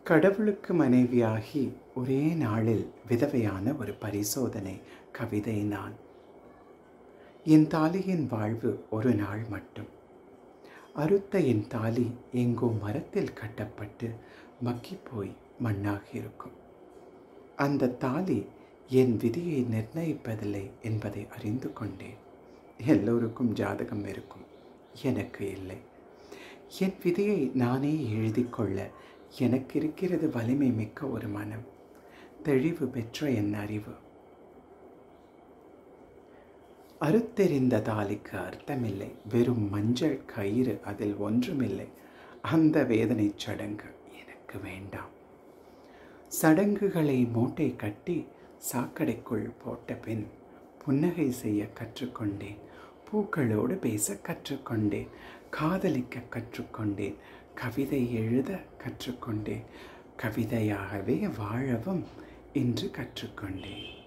கடவுளுக்கு மனைவியாகி ஒரே நாளில் விதவையான ஒரு பரிசோதனை கவிதை நான் என் தாலியின் வாழ்வு ஒரு நாள் மட்டும் அறுத்த என் தாலி எங்கோ மரத்தில் கட்டப்பட்டு மக்கிப் போய் மண்ணாக இருக்கும் அந்த தாலி என் விதியை நிர்ணயிப்பதில்லை என்பதை அறிந்து கொண்டேன் எல்லோருக்கும் ஜாதகம் இருக்கும் எனக்கு இல்லை என் விதியை நானே எழுதி கொள்ள எனக்கு இருக்கிறது வலிமை மிக்க ஒரு மனம் தெளிவு பெற்ற என் அறிவு அறுத்தெறிந்த தாலிக்கு அர்த்தமில்லை வெறும் மஞ்சள் கயிறு அதில் ஒன்றுமில்லை அந்த வேதனை சடங்கு எனக்கு வேண்டாம் சடங்குகளை மூட்டை கட்டி சாக்கடைக்குள் போட்ட பின் புன்னகை செய்ய கற்றுக்கொண்டேன் பூக்களோடு பேச கற்றுக்கொண்டேன் காதலிக்க கற்றுக்கொண்டேன் கவிதை எழுத கற்றுக்கொண்டேன் கவிதையாகவே வாழவும் இன்று கற்றுக்கொண்டேன்